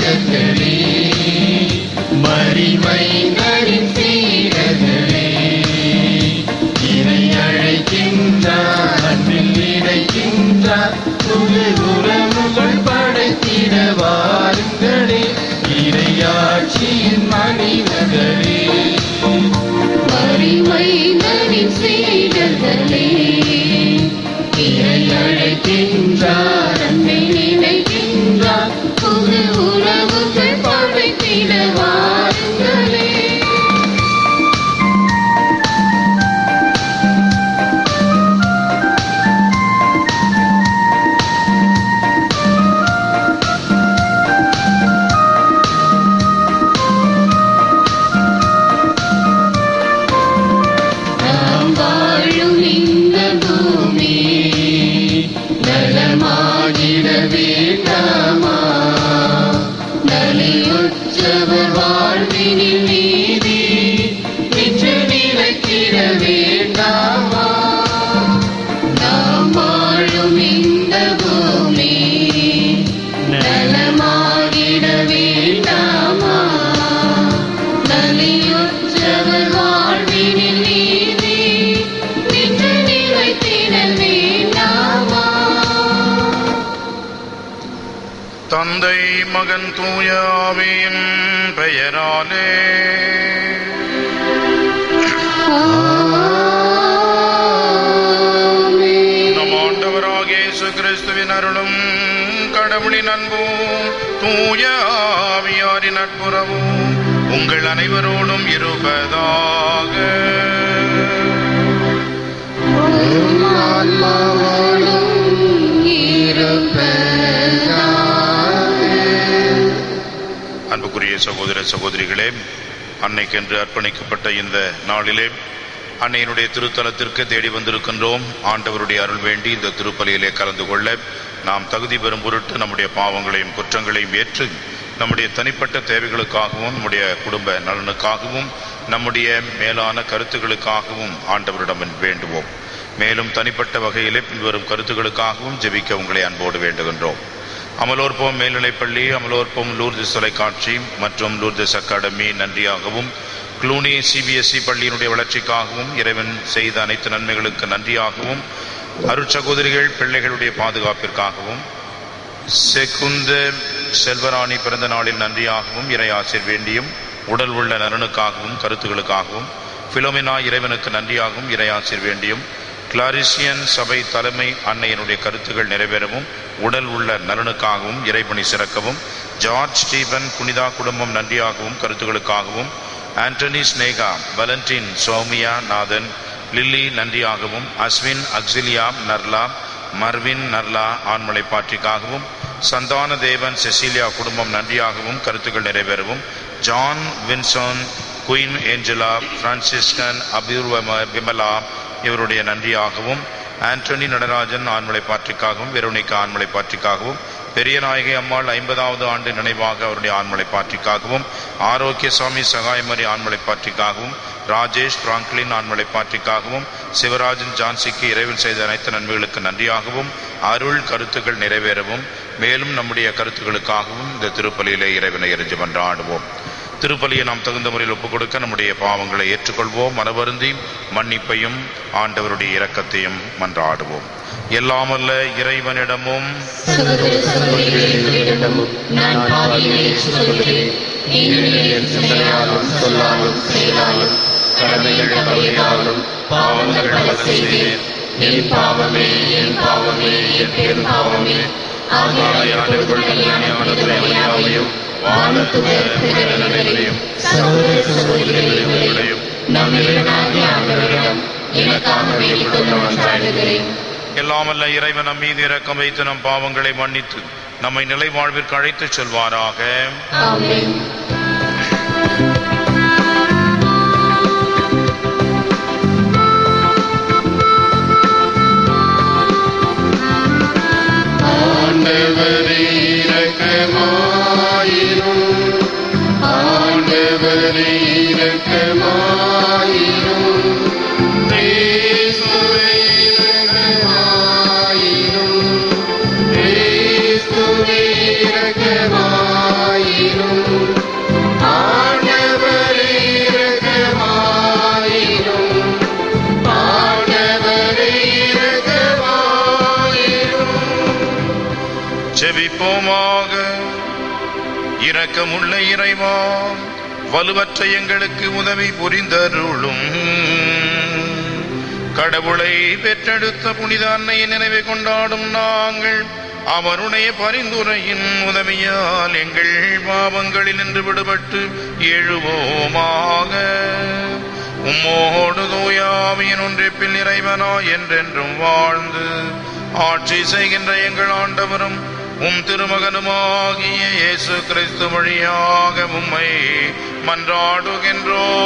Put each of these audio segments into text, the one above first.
வீரர்களே மறிமைந்தரின் சீடர்களே இறை அழைக்கின்றார் அன்பில் இணைக்கின்றார் புது உறவுகள் படைத்திட வாருங்களே இறையாட்சியின் மனிதர்களே மறிமைந்தரின் சீடர்களே இறை அழைக்கின்றார் அன்பை நினைக்கின்றார் புது உறவுகள் படைத்திட வாருங்களே நாம் வாழும் இந்த பூமி நலமாகிட வேண்டாமா நலிவுற்றவர் வாழ்வினில் நீதி நின்று நிலைத்திட வேண்டாமா நாம் வாழும் இந்த பூமி நலமாகிட வேண்டாமா நலியுற்றவர் வாழ்வினில் நீதி நின்று நிலைத்திட வேண்டாமா தந்தை மகன் தூயாவின் பெயராலே நம் ஆண்டவராகிய இயேசு கிறிஸ்துவின் அருளும் கடவுளின் அன்பும் தூய ஆவியாரின் நட்புறவும் உங்கள் அனைவரோடும் இருப்பதாக அன்புக்குரிய சகோதர சகோதரிகளே அன்னைக்கென்று அர்ப்பணிக்கப்பட்ட இந்த நாளிலே அன்னையினுடைய திருத்தலத்திற்கு தேடி வந்திருக்கின்றோம் ஆண்டவருடைய அருள் வேண்டி இந்த திருப்பலியிலே கலந்து கொள்ள நாம் தகுதி பெறும் பொருட்டு நம்முடைய பாவங்களையும் குற்றங்களையும் ஏற்று நம்முடைய தனிப்பட்ட தேவைகளுக்காகவும் நம்முடைய குடும்ப நலனுக்காகவும் நம்முடைய மேலான கருத்துக்களுக்காகவும் ஆண்டவரிடம் வேண்டுவோம் மேலும் தனிப்பட்ட வகையிலே பின்வரும் கருத்துக்களுக்காகவும் ஜெபிக்க உங்களை அன்போடு வேண்டுகின்றோம் அமலோற்பம் மேல்நிலைப்பள்ளி அமலோற்பம் லூர்திஸ் தொலைக்காட்சி மற்றும் லூர்திஸ் அகாடமி நன்றியாகவும் க்ளூனி சிபிஎஸ்இ பள்ளியினுடைய வளர்ச்சிக்காகவும் இறைவன் செய்த அனைத்து நன்மைகளுக்கு நன்றியாகவும் அருட்சகோதரிகள் பிள்ளைகளுடைய பாதுகாப்பிற்காகவும் செக்குந்த செல்வராணி பிறந்த நாளில் நன்றியாகவும் இறையாசிர் வேண்டியும் உடல் உள்ள நலனுக்காகவும் கருத்துகளுக்காகவும் பிலோமினா இறைவனுக்கு நன்றியாகவும் இறையாசிர் வேண்டியும் கிளாரிசியன் சபை தலைமை அன்னையினுடைய கருத்துகள் நிறைவேறவும் உடல் உள்ள நலனுக்காகவும் இறைபணி சிறக்கவும் ஜார்ஜ் ஸ்டீபன் புனிதா குடும்பம் நன்றியாகவும் கருத்துகளுக்காகவும் ஆண்டனி ஸ்னேகா வலண்டின் சௌமியா நாதன் லில்லி நன்றியாகவும் அஸ்வின் அக்ஸிலியா நர்லா மர்வின் நர்லா ஆண்மலை பாற்றிக்காகவும் சந்தான தேவன் செசிலியா குடும்பம் நன்றியாகவும் கருத்துக்கள் நிறைவேறவும் ஜான் வின்சன் குயின் ஏஞ்சலா பிரான்சிஸ்கன் அபூர்வ விமலா இவருடைய நன்றியாகவும் ஆண்டனி நடராஜன் ஆண்மலை பாற்றிக்காகவும் வெரோனிகா ஆண்மலை பாற்றிக்காகவும் பெரிய நாயகி அம்மாள் ஐம்பதாவது ஆண்டு நினைவாக அவருடைய ஆண்மலை பாற்றிக்காகவும் ஆரோக்கியசாமி சகாயமரி ஆண்மலை பாற்றிக்காகவும் ராஜேஷ் பிராங்க்லின் ஆண்மலை பாற்றிக்காகவும் சிவராஜன் ஜான்சிக்கு இறைவன் செய்த அனைத்து நன்மைகளுக்கு நன்றியாகவும் அருள் கருத்துக்கள் நிறைவேறவும் மேலும் நம்முடைய கருத்துக்களுக்காகவும் இந்த திருப்பலியிலே இறைவனை எரிஞ்சு மன்றாடுவோம் திருப்பலியை நாம் தகுந்த முறையில் ஒப்புக் கொடுக்க நம்முடைய பாவங்களை ஏற்றுக்கொள்வோம் மனவருந்தி மன்னிப்பையும் ஆண்டவருடைய இரக்கத்தையும் மன்றாடுவோம் எல்லாமல்ல இறைவனிடமும் சகோதர சகோதரிகளிடமும் நான் பாவியை ஏற்றுக்கொள்கிறேன் ஏனெனில் என் சிந்தனையாலும் சொல்லாலும் செயலாலும் கடமைகள் தவறினாலும் பாவங்கள் பல செய்தேன் என் பாவமே என் பாவமே என் பெரும் பாவமே ஆகையால் கல்யாணமான துறையாவையும் வானத்துவர் பிறரையும் சகோதர சகோதரிகளையும் நம் இறைவனாகிய ஆண்டவரிடம் எனக்காக வேண்டிக் கொள்ள மன்றாடுகிறேன் எல்லாமல்ல இறைவன் நம் மீது இரக்கம் வைத்து நம் பாவங்களை மன்னித்து நம்மை நிலை வாழ்விற்கு அழைத்துச் செல்வாராக ஆமென் ஆண்டவரே இரக்கமாயிரும் ஆண்டவரே இரக்கமாயிரும் கிறிஸ்துவே இரக்கமாயிரும் கிறிஸ்துவே இரக்கமாயிரும் ஜெபிப்போமாக இரக்கமுள்ள இறைவா வலுவற்ற எங்களுக்கு உதவி புரிந்தருளும் கடவுளை பெற்றெடுத்த புனித அன்னையை நினைவை கொண்டாடும் நாங்கள் அவருடைய பரிந்துரையின் உதவியால் எங்கள் பாவங்களில் நின்று விடுபட்டு எழுவோமாக உம்மோடு தூயாவியின் ஒன்றிப்பில் இறைவனா என்றென்றும் வாழ்ந்து ஆட்சி செய்கின்ற எங்கள் ஆண்டவரும் உம் திருமகனுமாகிய இயேசு கிறிஸ்து வழியாக உம்மை மன்றாடுகின்றோம்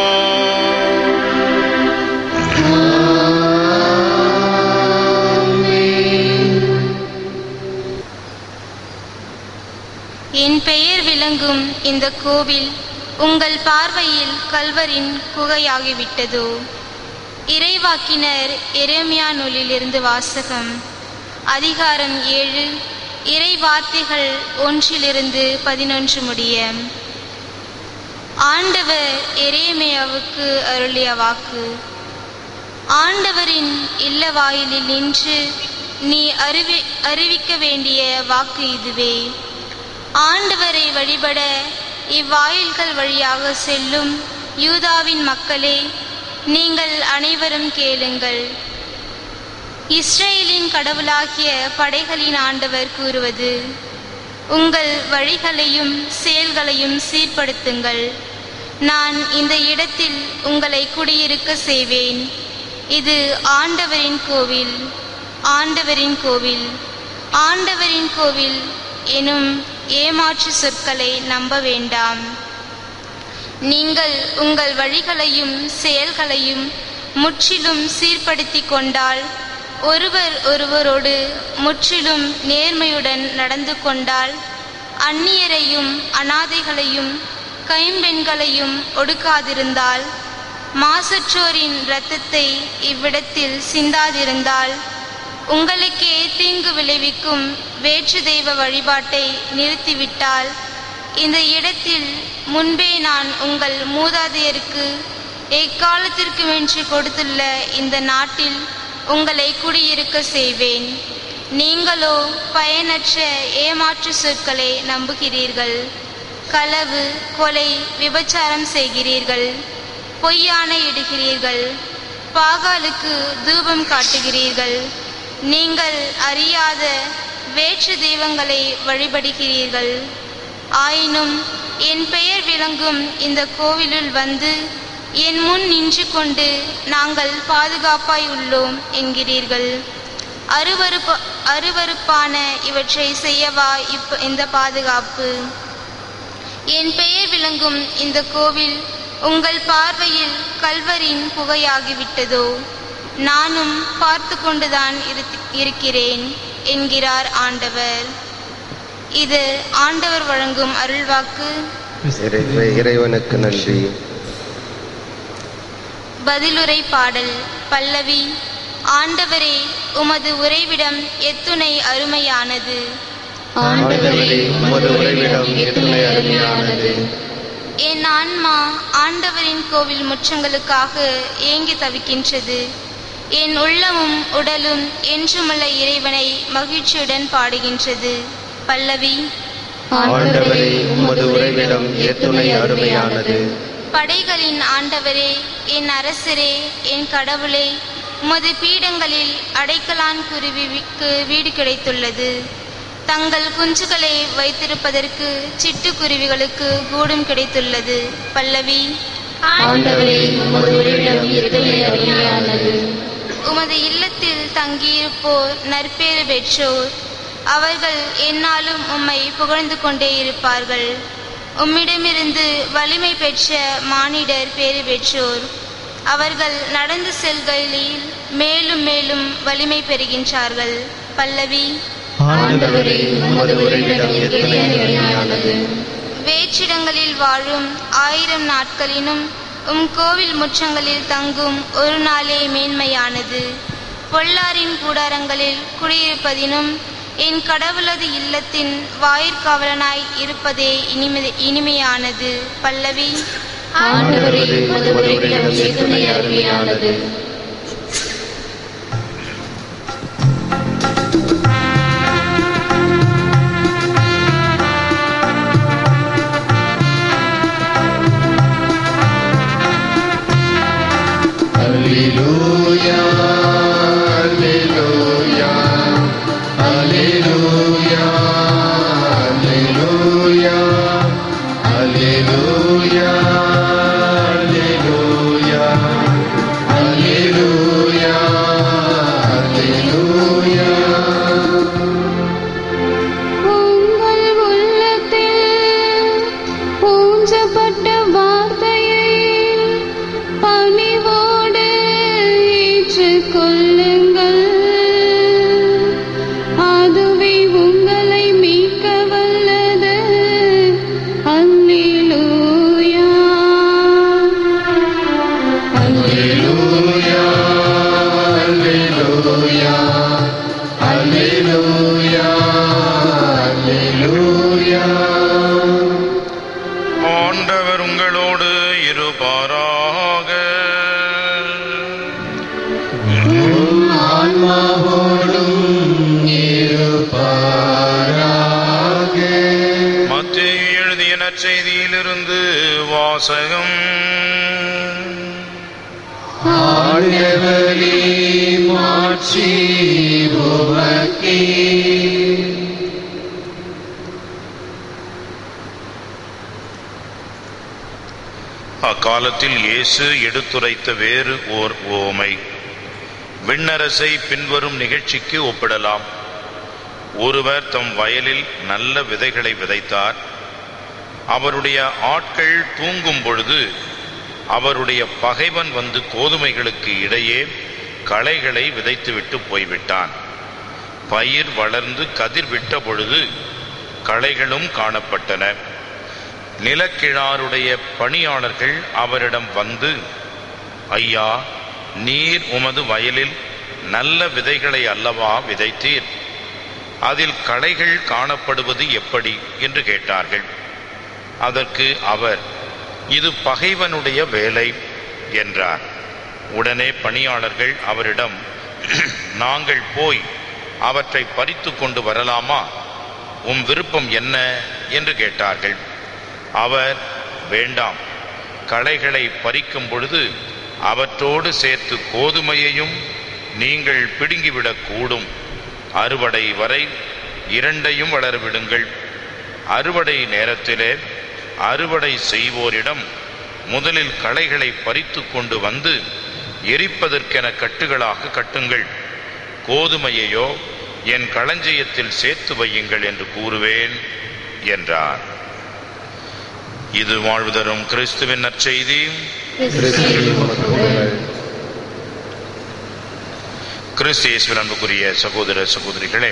என் பெயர் விளங்கும் இந்த கோவில் உங்கள் பார்வையில் கல்வரின் குகையாகிவிட்டதோ இறைவாக்கினர் எரேமியா நூலிலிருந்து வாசகம் அதிகாரம் ஏழு இறை வார்த்தைகள் ஒன்றிலிருந்து பதினொன்று முடிய ஆண்டவர் எரேமியாவுக்கு அருளிய வாக்கு ஆண்டவரின் இல்ல வாயிலில் நின்று நீ அறிவி அறிவிக்க வேண்டிய வாக்கு இதுவே ஆண்டவரை வழிபட இவ்வாயில்கள் வழியாக செல்லும் யூதாவின் மக்களே நீங்கள் அனைவரும் கேளுங்கள் இஸ்ரேலின் கடவுளாகிய படைகளின் ஆண்டவர் கூறுவது உங்கள் வழிகளையும் செயல்களையும் சீர்படுத்துங்கள் நான் இந்த இடத்தில் உங்களை குடியிருக்க செய்வேன் இது ஆண்டவரின் கோவில் ஆண்டவரின் கோவில் ஆண்டவரின் கோவில் எனும் ஏமாற்று சொற்களை நம்ப வேண்டாம் நீங்கள் உங்கள் வழிகளையும் செயல்களையும் முற்றிலும் சீர்படுத்திக் கொண்டால் ஒருவர் ஒருவரோடு முற்றிலும் நேர்மையுடன் நடந்து கொண்டால் அந்நியரையும் அனாதைகளையும் கைம்பெண்களையும் ஒடுக்காதிருந்தால் மாசற்றோரின் இரத்தத்தை இவ்விடத்தில் சிந்தாதிருந்தால் உங்களுக்கே தீங்கு விளைவிக்கும் வேற்று தெய்வ வழிபாட்டை நிறுத்திவிட்டால் இந்த இடத்தில் முன்பே நான் உங்கள் மூதாதையருக்கு எக்காலத்திற்கு வென்று கொடுத்துள்ள இந்த நாட்டில் உங்களை குடியிருக்க செய்வேன் நீங்களோ பயனற்ற ஏமாற்று சொற்களை நம்புகிறீர்கள் களவு கொலை விபச்சாரம் செய்கிறீர்கள் பொய்யானை இடுகிறீர்கள் பாகாலுக்கு தூபம் காட்டுகிறீர்கள் நீங்கள் அறியாத வேற்று தெய்வங்களை வழிபடுகிறீர்கள் ஆயினும் என் பெயர் விளங்கும் இந்த கோவிலுள் வந்து என் முன் நின்று கொண்டு நாங்கள் பாதுகாப்பாய் உள்ளோம் என்கிறீர்கள் அருவருப்ப அருவருப்பான இவற்றை செய்யவா இப்ப இந்த பாதுகாப்பு என் பெயர் விளங்கும் இந்த கோவில் உங்கள் பார்வையில் கல்வரின் புகையாகிவிட்டதோ நானும் பார்த்து கொண்டுதான் இருத்- இருக்கிறேன் என்கிறார் ஆண்டவர் இது ஆண்டவர் வழங்கும் அருள்வாக்கு இறை- இறைவனுக்கு நன்றி பதிலுரை பாடல் பல்லவி ஆண்டவரே உமது உறைவிடம் எத்துணை அருமையானது ஆண்டவரே உமது உறைவிடம் எத்துணை அருமையானது என் ஆன்மா ஆண்டவரின் கோவில் முற்றங்களுக்காக ஏங்கி தவிக்கின்றது என் உள்ளமும் உடலும் என்றுமுள்ள இறைவனை மகிழ்ச்சியுடன் பாடுகின்றது பல்லவி ஆண்டவரே உமது உறைவிடம் எத்துணை அருமையானது படைகளின் ஆண்டவரே என் அரசரே என் கடவுளே உமது பீடங்களில் அடைக்கலான் குருவிக்கு வீடு கிடைத்துள்ளது தங்கள் குஞ்சுகளை வைத்திருப்பதற்கு சிட்டுக்குருவிகளுக்கு கூடும் கிடைத்துள்ளது பல்லவி ஆண்டவரே உமது உறைவிடம் எத்துணை அருமையானது உமது இல்லத்தில் தங்கியிருப்போர் நற்பேறு பெற்றோர் அவர்கள் எந்நாளும் உம்மை புகழ்ந்து கொண்டே இருப்பார்கள் உம்மிடமிருந்து வலிமை பெற்ற மானிடர் பேறு பெற்றோர் அவர்கள் நடந்து செல்கையில் மேலும் மேலும் வலிமை பெறுகின்றார்கள் பல்லவி ஆண்டவரே உமது உறைவிடம் எத்துணை அருமையானது வேற்றிடங்களில் வாழும் ஆயிரம் நாட்களினும் உம் கோவில் முற்றங்களில் தங்கும் ஒரு நாளே மேன்மையானது பொல்லாரின் கூடாரங்களில் குடியிருப்பதினும் என் கடவுளது இல்லத்தின் வாயிற்காவலனாய் இருப்பதே இனிமை இனிமையானது பல்லவி ஆண்டவரே உமது உறைவிடம் எத்துணை அருமையானது ஆண்டவரே வாசகம் ஆண்டவரே மாட்சி உமக்கே அக்காலத்தில் இயேசு எடுத்துரைத்த வேறு ஓர் ஓமை விண்ணரசை பின்வரும் நிகழ்ச்சிக்கு ஒப்பிடலாம் ஒருவர் தம் வயலில் நல்ல விதைகளை விதைத்தார் அவருடைய ஆட்கள் தூங்கும் பொழுது அவருடைய பகைவன் வந்து கோதுமைகளுக்கு இடையே களைகளை விதைத்துவிட்டு போய்விட்டான் பயிர் வளர்ந்து கதிர் விட்ட பொழுது களைகளும் காணப்பட்டன நிலக்கிழாருடைய பணியாளர்கள் அவரிடம் வந்து ஐயா நீர் உமது வயலில் நல்ல விதைகளை அல்லவா விதைத்தீர் அதில் களைகள் காணப்படுவது எப்படி என்று கேட்டார்கள் அதற்கு அவர் இது பகைவனுடைய வேலை என்றார் உடனே பணியாளர்கள் அவரிடம் நாங்கள் போய் அவற்றை பறித்து கொண்டு வரலாமா உம் விருப்பம் என்ன என்று கேட்டார்கள் அவர் வேண்டாம் களைகளை பறிக்கும் பொழுது அவற்றோடு சேர்த்து கோதுமையையும் நீங்கள் பிடுங்கிவிடக் கூடும் அறுவடை வரை இரண்டையும் வளரவிடுங்கள் அறுவடை நேரத்திலே அறுவடை செய்வோரிடம் முதலில் களைகளை பறித்து கொண்டு வந்து எரிப்பதற்கென கட்டுகளாக கட்டுங்கள் கோதுமையையோ என் களஞ்சியத்தில் சேர்த்து வையுங்கள் என்று கூறுவேன் என்றார் இது வாழ்வு தரும் கிறிஸ்துவின் நற்செய்தி கிறிஸ்துவே உமக்கு புகழ். கிறிஸ்து இயேசுவின் அன்புக்குரிய சகோதர சகோதரிகளே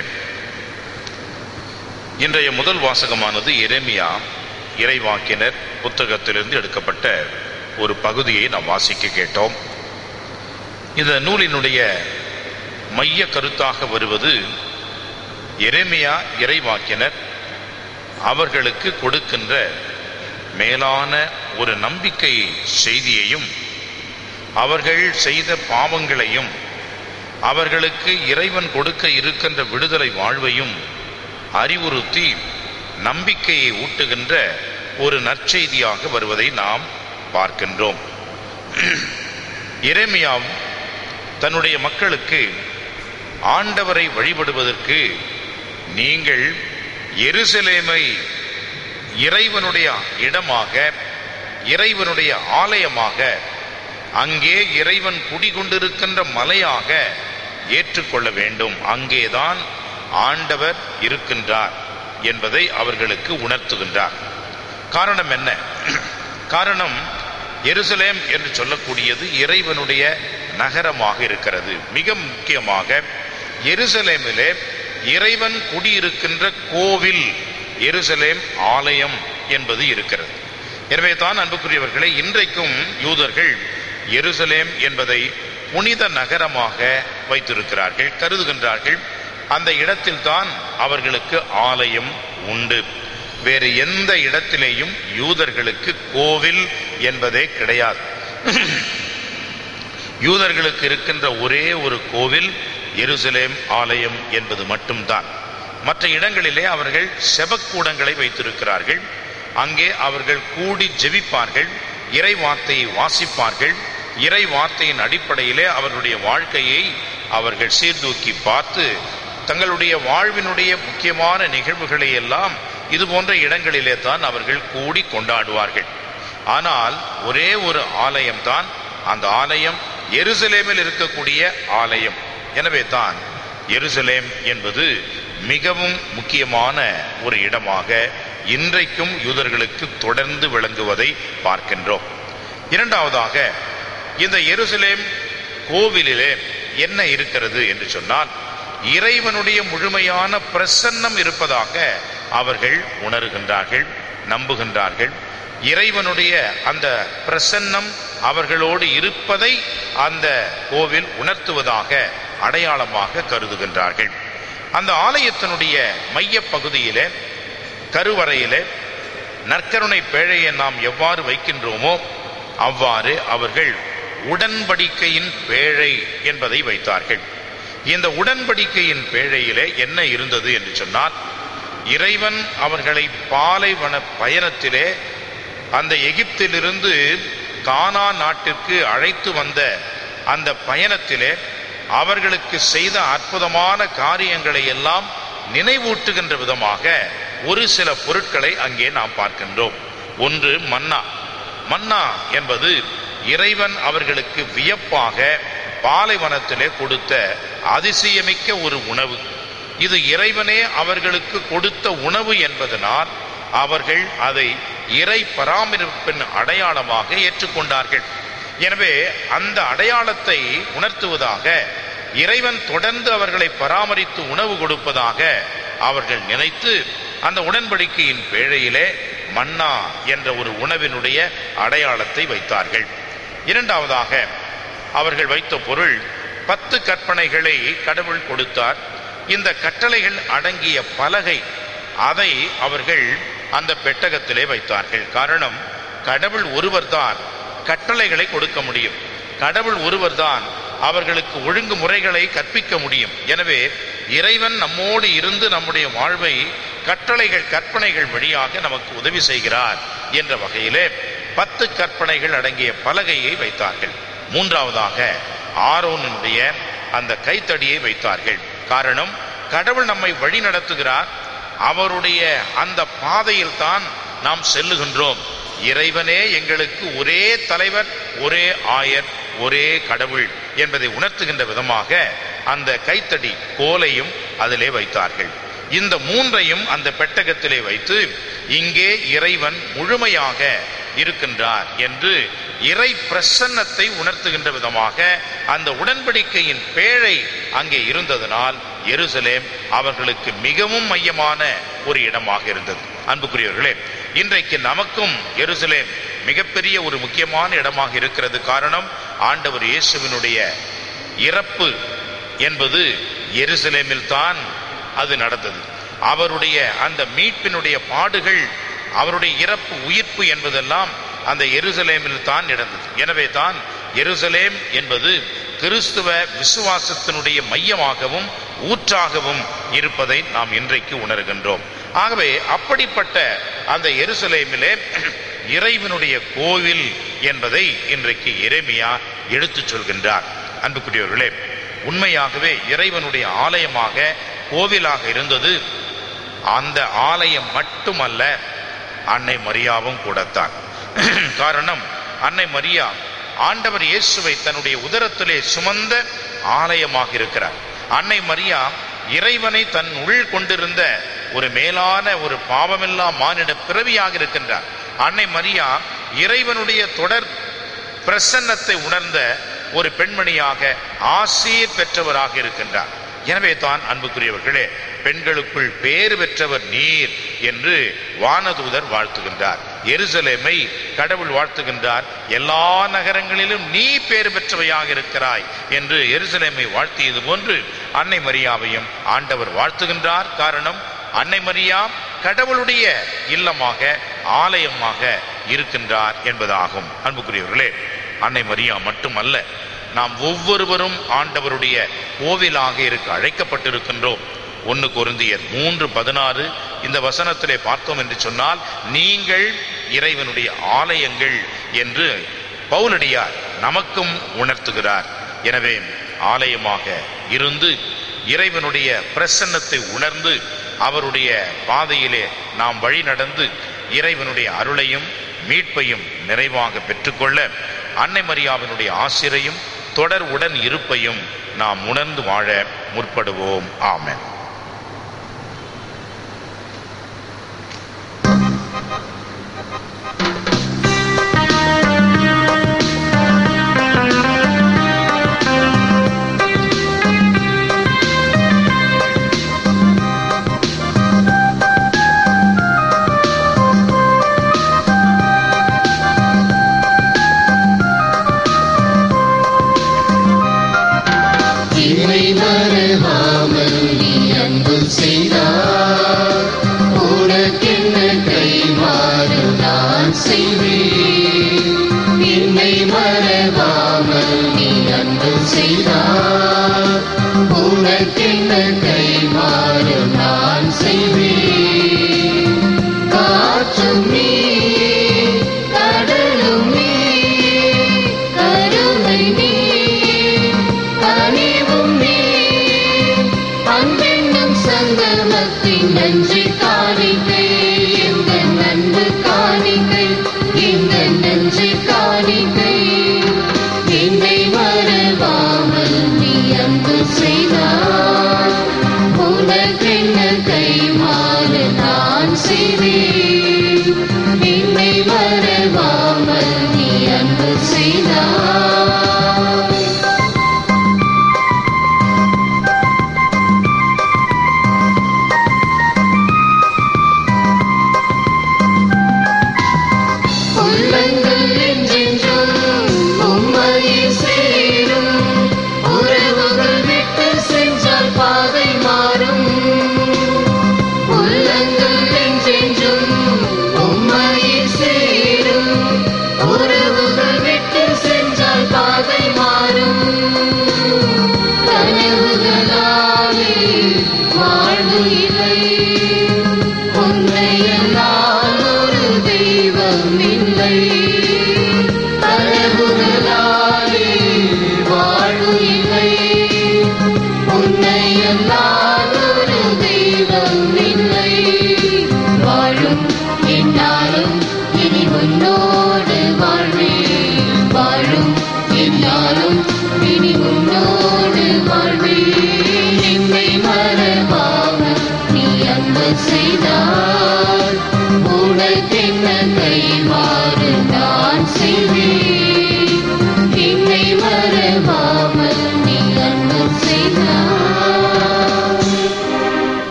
இன்றைய முதல் வாசகமானது எரேமியா இறைவாக்கினர் புத்தகத்திலிருந்து எடுக்கப்பட்ட ஒரு பகுதியை நாம் வாசிக்க கேட்டோம் இந்த நூலினுடைய மைய கருத்தாக வருவது எரேமியா இறைவாக்கினர் அவர்களுக்கு கொடுக்கின்ற மேலான ஒரு நம்பிக்கை செய்தியையும் அவர்கள் செய்த பாவங்களையும் அவர்களுக்கு இறைவன் கொடுக்க இருக்கின்ற விடுதலை வாழ்வையும் அறிவுறுத்தி நம்பிக்கையை ஊட்டுகின்ற ஒரு நற்செய்தியாக வருவதை நாம் பார்க்கின்றோம் எரேமியாவும் தன்னுடைய மக்களுக்கு ஆண்டவரை வழிபடுவதற்கு நீங்கள் எருசலேமை இறைவனுடைய இடமாக இறைவனுடைய ஆலயமாக அங்கே இறைவன் குடிகொண்டிருக்கின்ற மலையாக ஏற்றுக்கொள்ள வேண்டும் அங்கேதான் ஆண்டவர் இருக்கின்றார் என்பதை அவர்களுக்கு உணர்த்துகின்றார் காரணம் என்ன காரணம் எருசலேம் என்று சொல்லக்கூடியது இறைவனுடைய நகரமாக இருக்கிறது மிக முக்கியமாக எருசலேமிலே இறைவன் குடியிருக்கின்ற கோவில் எருசலேம் ஆலயம் என்பது இருக்கிறது எனவே தான் அன்புக்குரியவர்களை இன்றைக்கும் யூதர்கள் எருசலேம் என்பதை புனித நகரமாக வைத்திருக்கிறார்கள் கருதுகின்றார்கள் அந்த இடத்தில் தான் அவர்களுக்கு ஆலயம் உண்டு வேறு எந்த இடத்திலேயும் யூதர்களுக்கு கோவில் என்பதே கிடையாது யூதர்களுக்கு இருக்கின்ற ஒரே ஒரு கோவில் எருசலேம் ஆலயம் என்பது மட்டும்தான் மற்ற இடங்களிலே அவர்கள் செபக்கூடங்களை வைத்திருக்கிறார்கள் அங்கே அவர்கள் கூடி ஜெபிப்பார்கள் இறை வார்த்தையை வாசிப்பார்கள் இறை வார்த்தையின் அடிப்படையிலே அவர்களுடைய வாழ்க்கையை அவர்கள் சீர்தூக்கி பார்த்து தங்களுடைய வாழ்வினுடைய முக்கியமான நிகழ்வுகளை எல்லாம் இது போன்ற இடங்களிலே தான் அவர்கள் கூடி கொண்டாடுவார்கள் ஆனால் ஒரே ஒரு ஆலயம்தான் அந்த ஆலயம் எருசலேமில் இருக்கக்கூடிய ஆலயம் எனவே தான் எருசலேம் என்பது மிகவும் முக்கியமான ஒரு இடமாக இன்றைக்கும் யூதர்களுக்கு தொடர்ந்து விளங்குவதை பார்க்கின்றோம் இரண்டாவதாக இந்த எருசலேம் கோவிலிலே என்ன இருக்கிறது என்று சொன்னால் இறைவனுடைய முழுமையான பிரசன்னம் இருப்பதாக அவர்கள் உணர்கின்றார்கள் நம்புகின்றார்கள் இறைவனுடைய அந்த பிரசன்னம் அவர்களோடு இருப்பதை அந்த கோவில் உணர்த்துவதாக அடையாளமாக கருதுகின்றார்கள் அந்த ஆலயத்தினுடைய மைய பகுதியிலே கருவறையிலே நற்கருணை பேழையை நாம் எவ்வாறு வைக்கின்றோமோ அவ்வாறு அவர்கள் உடன்படிக்கையின் பேழை என்பதை வைத்தார்கள் இந்த உடன்படிக்கையின் பேழையிலே என்ன இருந்தது என்று சொன்னால் இறைவன் அவர்களை பாலைவன பயணத்திலே அந்த எகிப்திலிருந்து கானா நாட்டிற்கு அழைத்து வந்த அந்த பயணத்திலே அவர்களுக்கு செய்த அற்புதமான காரியங்களை எல்லாம் நினைவூட்டுகின்ற விதமாக ஒரு சில பொருட்களை அங்கே நாம் பார்க்கின்றோம் ஒன்று மன்னா மன்னா என்பது இறைவன் அவர்களுக்கு வியப்பாக பாலைவனத்திலே கொடுத்த அதிசயமிக்க ஒரு உணவு இது இறைவனே அவர்களுக்கு கொடுத்த உணவு என்பதனால் அவர்கள் அதை இறை பராமரிப்பின் அடையாளமாக ஏற்றுக்கொண்டார்கள் எனவே அந்த அடையாளத்தை உணர்த்துவதாக இறைவன் தொடர்ந்து அவர்களை பராமரித்து உணவு கொடுப்பதாக அவர்கள் நினைத்து அந்த உடன்படிக்கையின் பேழையிலே மன்னா என்ற ஒரு உணவினுடைய அடையாளத்தை வைத்தார்கள் இரண்டாவதாக அவர்கள் வைத்த பொருள் பத்து கற்பனைகளை கடவுள் கொடுத்தார் இந்த கட்டளைகள் அடங்கிய பலகை அதை அவர்கள் அந்த பெட்டகத்திலே வைத்தார்கள் காரணம் கடவுள் ஒருவர்தான் கட்டளைகளை கொடுக்க முடியும் கடவுள் ஒருவர்தான் அவர்களுக்கு ஒழுங்கு முறைகளை கற்பிக்க முடியும் எனவே இறைவன் நம்மோடு இருந்து நம்முடைய வாழ்வை கட்டளைகள் கற்பனைகள் வழியாக நமக்கு உதவி செய்கிறார் என்ற வகையிலே பத்து கற்பனைகள் அடங்கிய பலகையை வைத்தார்கள் மூன்றாவதாக ஆரோனுடைய அந்த கைத்தடியை வைத்தார்கள் காரணம் கடவுள் நம்மை வழி நடத்துகிறார் அவருடைய அந்த பாதையில் தான் நாம் செல்லுகின்றோம் இறைவனே எங்களுக்கு ஒரே தலைவர் ஒரே ஆயர் ஒரே கடவுள் என்பதை உணர்த்துகின்ற விதமாக அந்த கைத்தடி கோலையும் அதிலே வைத்தார்கள் இந்த மூன்றையும் அந்த பெட்டகத்திலே வைத்து இங்கே இறைவன் முழுமையாக இருக்கின்றார் என்று இறை பிரசன்னத்தை உணர்த்துகின்ற விதமாக அந்த உடன்படிக்கையின் பேழை அங்கே இருந்ததனால் எருசலேம் அவர்களுக்கு மிகவும் மையமான ஒரு இடமாக இருந்தது அன்புக்குரியவர்களே இன்றைக்கு நமக்கும் எருசலேம் மிகப்பெரிய ஒரு முக்கியமான இடமாக இருக்கிறது காரணம் ஆண்டவர் இயேசுவினுடைய இறப்பு என்பது எருசலேமில் தான் அது நடந்தது அவருடைய அந்த மீட்பினுடைய பாடுகள் அவருடைய இறப்பு உயிர்ப்பு என்பதெல்லாம் அந்த எருசலேமில் தான் நடந்தது எனவே தான் எருசலேம் என்பது கிறிஸ்துவ விசுவாசத்தினுடைய மையமாகவும் ஊற்றாகவும் இருப்பதை நாம் இன்றைக்கு உணர்கின்றோம் ஆகவே அப்படிப்பட்ட அந்த எருசலேமிலே இறைவனுடைய கோவில் என்பதை இன்றைக்கு எரேமியா எடுத்துச் சொல்கின்றார் அன்புக்குரியவர்களே உண்மையாகவே இறைவனுடைய ஆலயமாக கோவிலாக இருந்தது அந்த ஆலயம் மட்டுமல்ல அன்னை மரியாவும் கூடத்தான் காரணம் அன்னை மரியா ஆண்டவர் இயேசுவை தன்னுடைய உதரத்திலே சுமந்த ஆலயமாக இருக்கிறார் அன்னை மரியா இறைவனை தன் உள் கொண்டிருந்த ஒரு மேலான ஒரு பாவமில்லா மானிட பிறவியாக இருக்கின்றார் அன்னை மரியா இறைவனுடைய தொடர் பிரசன்னத்தை உணர்ந்த ஒரு பெண்மணியாக ஆசீர் பெற்றவராக இருக்கின்றார் எனவே தான் அன்புக்குரியவர்களே பெண்களுக்குள் பேறு பெற்றவர் நீர் என்று வானதூதர் வாழ்த்துகின்றார் எருசலேமை கடவுள் வாழ்த்துகின்றார் எல்லா நகரங்களிலும் நீ பேறு பெற்றவையாக இருக்கிறாய் என்று எருசலேமை வாழ்த்தியது போன்று அன்னை மரியாவையும் ஆண்டவர் வாழ்த்துகின்றார் காரணம் அன்னை மரியா கடவுளுடைய இல்லமாக ஆலயமாக இருக்கின்றார் என்பதாகும் அன்புக்குரியவர்களே அன்னை மரியா மட்டுமல்ல நாம் ஒவ்வொருவரும் ஆண்டவருடைய கோவிலாக இருக்க அழைக்கப்பட்டிருக்கின்றோம் ஒன்று கொருந்தியர் மூன்று பதினாறு இந்த வசனத்திலே பார்த்தோம் என்று சொன்னால் நீங்கள் இறைவனுடைய ஆலயங்கள் என்று பவுலடியார் நமக்கும் உணர்த்துகிறார் எனவே ஆலயமாக இருந்து இறைவனுடைய பிரசன்னத்தை உணர்ந்து அவருடைய பாதையிலே நாம் வழி நடந்து இறைவனுடைய அருளையும் மீட்பையும் நிறைவாக பெற்றுக்கொள்ள அன்னை மரியாவினுடைய ஆசிரையும் தொடர் உடன் இருப்பையும் நாம் உணர்ந்து வாழ முற்படுவோம் ஆமென் இமை மறவாமல் நீ அன்பு செய்தார் உனக்கென்ன கைமாறு நான் செய்வேன் என்னை மறவாமல் நீ அன்பு செய்தார் உனக்கென்ன கைமாறு நான் செய்வேன் காற்றும் நீ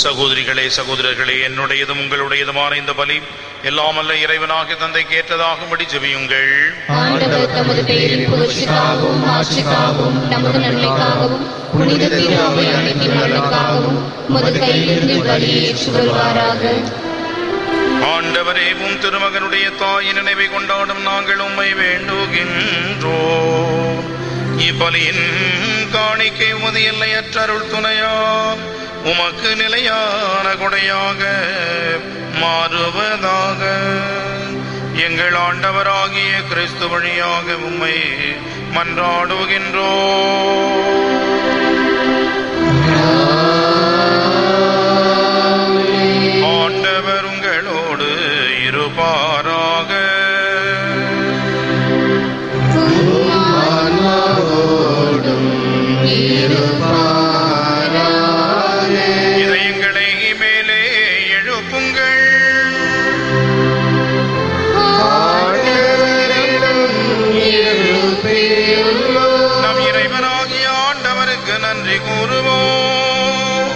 சகோதரிகளே சகோதரர்களே என்னுடையதும் உங்களுடையதுமான இந்த பலி எல்லாமல்ல இறைவனாக தந்தை கேட்டதாகும்படி ஜெபியுங்கள் ஆண்டவர் தமது பெயரின் புகழ்ச்சிக்காகவும் ஆட்சிக்காகவும் நமது நன்மைக்காகவும் புனித திரு அவை அனைத்தின் நலனுக்காகவும் உமது கையிலிருந்து வழியை ஏற்று வருவாராக ஆண்டவரே உம் திருமகனுடைய தாயின் நினைவை கொண்டாடும் நாங்கள் உம்மை வேண்டுகின்றோம் இப்பலியின் காணிக்கை உமது எல்லையற்ற அருள் துணையால் உமக்கு நிலையான கொடையாக மாறுவதாக எங்கள் ஆண்டவராகிய கிறிஸ்து வழியாக உம்மை மன்றாடுகின்றோம் ஆண்டவர் உங்களோடு இருப்பாராக இதயங்களை மேலே எழுப்புங்கள் நம் இறைவனாகிய ஆண்டவருக்கு நன்றி கூறுவோம்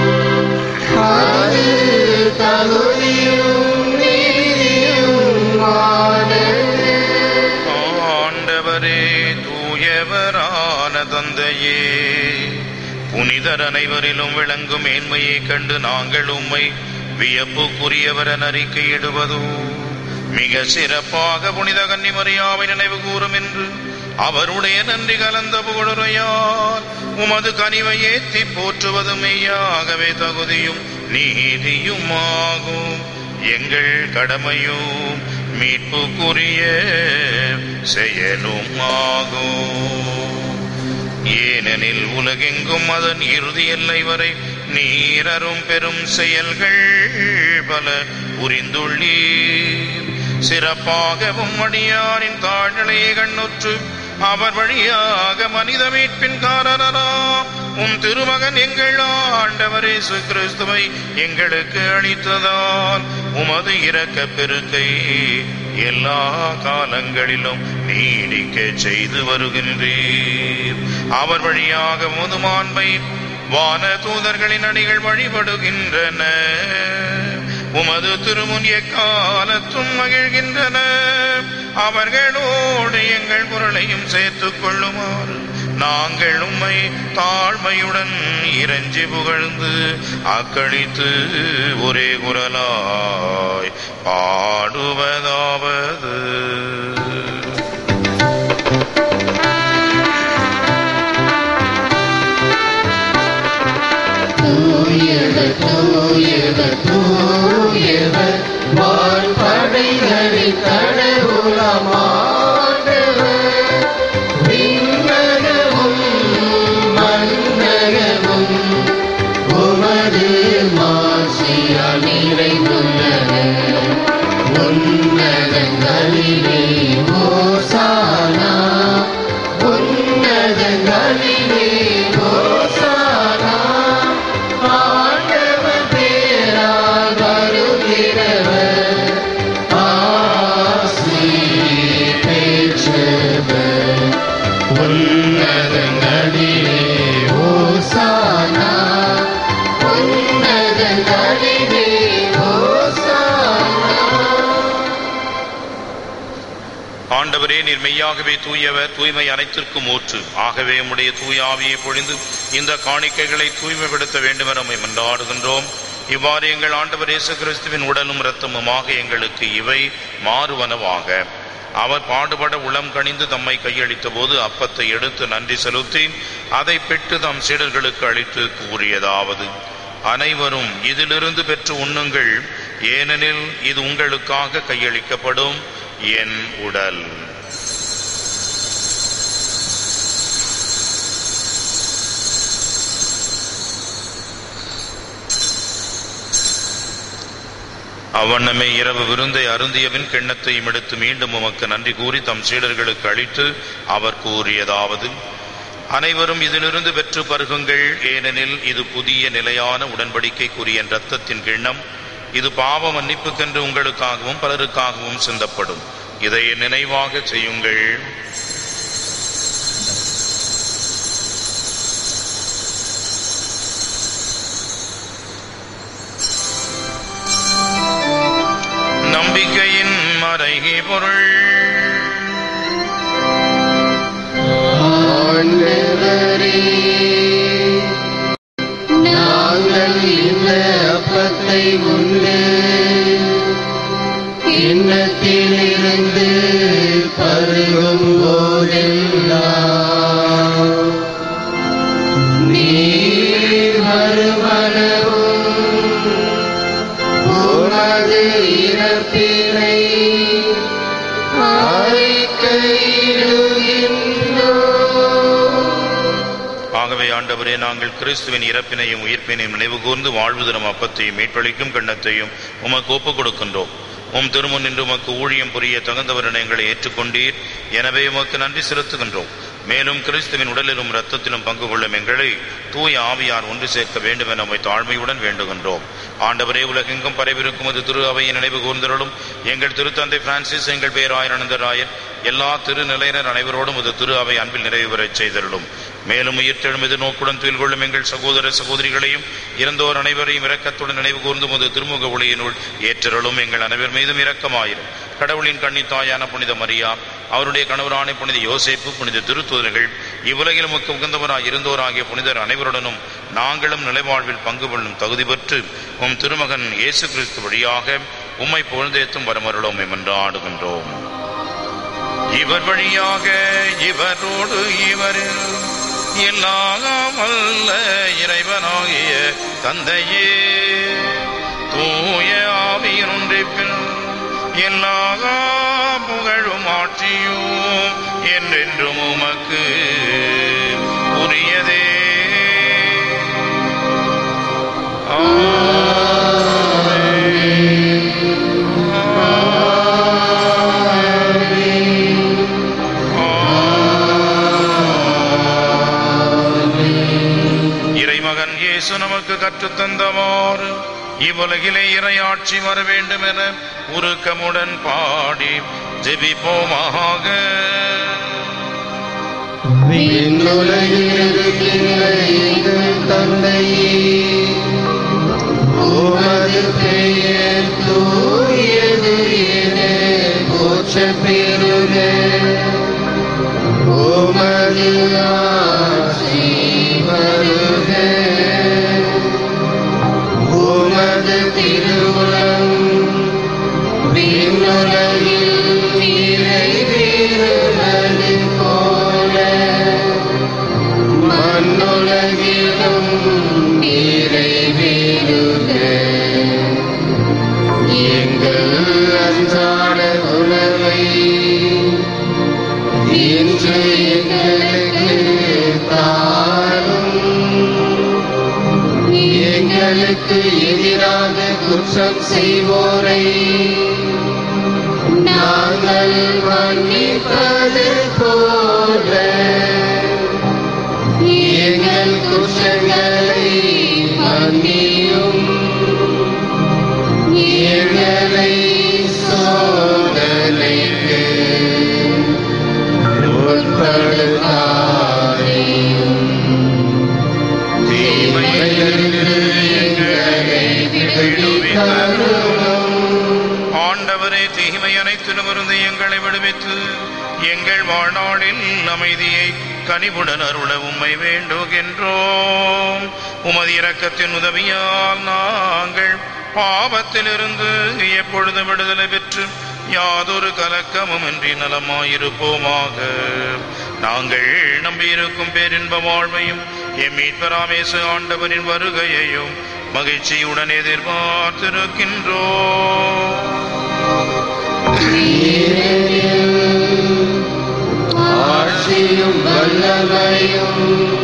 ஆண்டவரே தூயவரான தந்தையே புனிதர் அனைவரிலும் விளங்கும் மேன்மையை கண்டு நாங்கள் உம்மை வியப்புக்குரியவரன் அறிக்கையிடுவதோ மிக சிறப்பாக புனித கன்னிமரியாவை நினைவு கூறும் என்று அவருடைய நன்றி கலந்த புகழுரையால் உமது கனிவை ஏத்தி போற்றுவது மெய்யாகவே தகுதியும் நீதியுமாகும் எங்கள் கடமையும் மீட்புக்குரிய செயலும் ஆகும் ஏனெனில் உலகெங்கும் அதன் இறுதி எல்லை வரை நீரரும் பெரும் செயல்கள் பல புரிந்துள்ளீர் சிறப்பாகவும் அடியாரின் தாழ்நிலையை கண்ணுற்று அவர் வழியாக மனித மீட்பின் காரணராம் உம் திருமகன் எங்கள் ஆண்டவர் இயேசு கிறிஸ்துவை எங்களுக்கு அளித்ததால் உமது இரக்க பெருக்கை எல்லா காலங்களிலும் நீடிக்க செய்து வருகின்றீர் அவர் வழியாக முதுமாண்மை வான தூதர்களின் அணிகள் வழிபடுகின்றன உமது திருமுன் எக்காலத்தும் மகிழ்கின்றன அவர்களோடு எங்கள் குரலையும் சேர்த்துக் கொள்ளுமாறு நாங்கள் உம்மை தாழ்மையுடன் இறைஞ்சி புகழ்ந்து அக்களித்து ஒரே குரலாய் பாடுவதாவது தூயவர் தூயவர் தூயவர் வான்படைகளின் கடவுளமானவர் விண்ணகமும் மண்ணகமும் உமது மாசியால் நிறைந்துள்ளன உன்னதங்களிலே ஓசானா உன்னதங்களிலே ஓசானா ஆண்டவர் பேரால் வருகிறவர் ஆசி பெற்றவர் உன்னதங்களிலே ஓசானா உன்னதங்களிலே ஓசானா ஆண்டவரே நீர் மெய்யாகவே தூயவர் தூய்மை அனைத்திற்கும் ஊற்று ஆகவே உம்முடைய தூய ஆவியை பொழிந்து இந்த காணிக்கைகளை தூய்மைப்படுத்த வேண்டும் என நம்மை மன்றாடுகின்றோம் இவ்வாறு எங்கள் ஆண்டவர் இயேசு கிறிஸ்துவின் உடலும் இரத்தமுமாக எங்களுக்கு இவை மாறுவனவாக அவர் பாடுபட உளம் கணிந்து தம்மை கையளித்த போது அப்பத்தை எடுத்து நன்றி செலுத்தி அதை பெற்று தம் சீடர்களுக்கு அளித்து கூறியதாவது அனைவரும் இதிலிருந்து பெற்று உண்ணுங்கள் ஏனெனில் இது உங்களுக்காக கையளிக்கப்படும் என் உடல் அவ்வண்ணமே இரவு விருந்தை அருந்தியவின் கிண்ணத்தையும் எடுத்து மீண்டும் உமக்கு நன்றி கூறி தம் சீடர்களுக்கு அளித்து அவர் கூறியதாவது அனைவரும் இதிலிருந்து பெற்று பருகுங்கள் ஏனெனில் இது புதிய நிலையான உடன்படிக்கைக்குரிய என் இரத்தத்தின் கிண்ணம் இது பாவ மன்னிப்புக்கென்று உங்களுக்காகவும் பலருக்காகவும் சிந்தப்படும் இதை என் நினைவாக செய்யுங்கள் ஆண்டவரே நாங்கள் கிறிஸ்துவின் இறப்பினையும் உயிர்ப்பினையும் நினைவு கூர்ந்து வாழ்வு தரும் அப்பத்தையும் மீட்பளிக்கும் கண்ணத்தையும் உமக்கு ஒப்புக் கொடுக்கின்றோம் உம் திருமுன் நின்று உமக்கு ஊழியம் புரிய தகுந்தவர் என எங்களை ஏற்றுக்கொண்டீர் எனவே உமக்கு நன்றி செலுத்துகின்றோம் மேலும் கிறிஸ்துவின் உடலிலும் இரத்தத்திலும் பங்கு கொள்ளும் எங்களை தூய ஆவியார் ஒன்று சேர்க்க வேண்டும் என உம்மை தாழ்மையுடன் வேண்டுகின்றோம் ஆண்டவரே உலகெங்கும் பரவிருக்கும் அது திரு அவையை நினைவு கூர்ந்தருளும் எங்கள் திருத்தந்தை பிரான்சிஸ் எங்கள் பேராயர் எல்லா திருநிலையினர் அனைவரோடும் இது திரு அவை அன்பில் நிறைவு பெறச் செய்தருளும் மேலும் உயிர்த்தெழும் எதிர்நோக்குடன் துயில் கொள்ளும் எங்கள் சகோதர சகோதரிகளையும் இறந்தோர் அனைவரையும் இரக்கத்துடன் நினைவு கூர்ந்து முது திருமுக ஒளியினுள் ஏற்றருளும் எங்கள் அனைவர் மீதும் இரக்கமாயிரும் கடவுளின் கன்னித்தாயான புனித மரியா அவருடைய கணவரான புனித யோசேப்பு புனித திருத்தூதர்கள் இவ்வுலகில் முக்க உகந்தவராய் இருந்தோராகிய புனிதர் அனைவருடனும் நாங்களும் நிலைவாழ்வில் பங்கு கொள்ளும் தகுதி பெற்று உம் திருமகன் இயேசு கிறிஸ்து வழியாக உம்மை புகழ்ந்தேத்தும் வரமருளோம் என்று ஆடுகின்றோம் இவர் வழியாக இவரோடு இவரில் எல்லாம் அல்ல இறைவனாகிய தந்தையே தூய ஆவியின் ஒன்றிப்பில் எல்லா புகழும் ஆட்சியும் என்றென்றும் உமக்கு உரியதே இறைமகன் இயேசு நமக்கு கற்றுத்தந்தவாறு இவ்வுலகிலே இறையாட்சி வர வேண்டும் என உருக்கமுடன் பாடி ஜெபிப்போமாக விண்ணுலகில் இருக்கின்ற எங்கள் தந்தையே உமது பெயர் தூயது என போற்ற பெறுக உமது ஆட்சி வருக உமது திருவுளம் விண்ணுலகில் நிறைவேறுவது போல மண்ணுலகிலும் நிறைவேறுக எங்கள் அன்றாட உணவை இன்று எங்களுக்கு தாரும் எங்களுக்கு எதிராக குற்றம் செய்வோரை நாங்கள் மன்னிப்பது போல எங்கள் குற்றங்களை மன்னியும் எங்களை சோதனைக்கு உட்படுத்தாதேயும் தீமையிலிருந்து எங்களை விடுவித்தருளும் ஆண்டவரே தீமை அனைத்திலும் இருந்து எங்களை விடுவித்து எங்கள் வாழ்நாளில் அமைதியை கனிவுடன் அருள உம்மை வேண்டுகின்றோம் உமது இரக்கத்தின் உதவியால் நாங்கள் பாவத்திலிருந்து எப்பொழுது விடுதலை பெற்று யாதொரு கலக்கமும் இன்றி நலமாயிருப்போமாக நாங்கள் நம்பியிருக்கும் பேரின்ப வாழ்வையும் எம் மீட்பராமேசு ஆண்டவரின் வருகையையும் மகிழ்ச்சியுடன் எதிர்பார்த்திருக்கின்றோம் ஆட்சியும் வல்லமையும்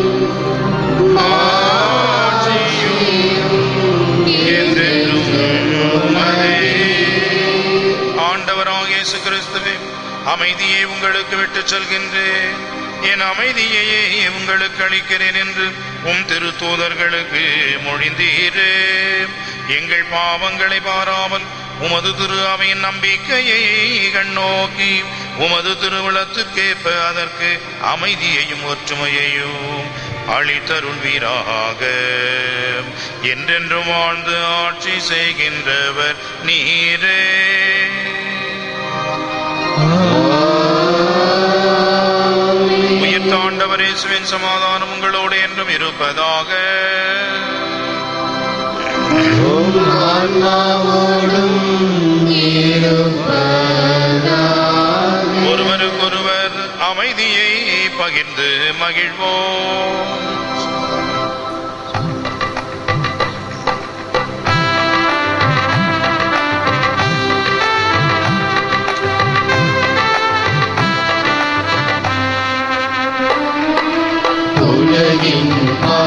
ஆண்டவராக இயேசு கிறிஸ்துவே அமைதியை உங்களுக்கு விட்டுச் செல்கின்றேன் என் அமைதியையே உங்களுக்கு அளிக்கிறேன் என்று உம் திருத்தூதர்களுக்கு மொழிந்தீரே எங்கள் பாவங்களை பாராமல் உமது திரு அவையின் நம்பிக்கையை கண்ணோக்கி உமது திருவிழத்துக்கேற்ப அதற்கு அமைதியையும் ஒற்றுமையையும் அளித்தருள்வீராக என்றென்றும் வாழ்ந்து ஆட்சி செய்கின்றவர் நீரே உயிர்த்தாண்டவர் இயேசுவின் சமாதானம் உங்களோடு என்றும் இருப்பதாக உம் ஆன்மாவோடும் இருப்பதாக ஒருவருக்கொருவர் அமைதியை பகிர்ந்து மகிழ்வோம் உலகின்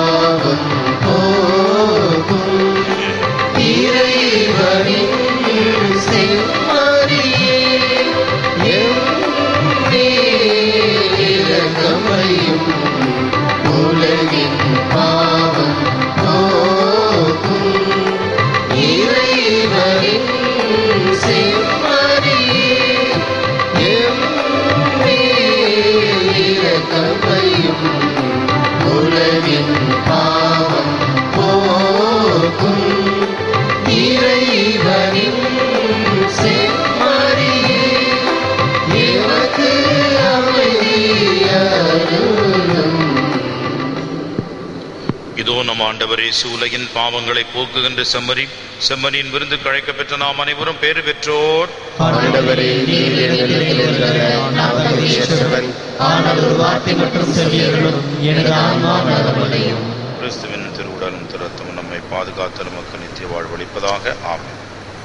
இதோ நம் ஆண்டவரே உலகின் பாவங்களை போக்குகின்ற செம்மறி செம்மறியின் விருந்து கழைக்க பெற்ற நாம் அனைவரும் பேறு பெற்றோர் ஆண்டவரே நீர் என்னிடத்தில் வர நான் தகுதியற்றவன் ஆனால் ஒரு வார்த்தை மட்டும் சொல்லியருளும் எனது ஆன்மா நலமடையும் கிறிஸ்துவின் திருவுடலும் திருத்தமும் நம்மை பாதுகாத்து நமக்கு நித்திய வாழ்வளிப்பதாக ஆமென்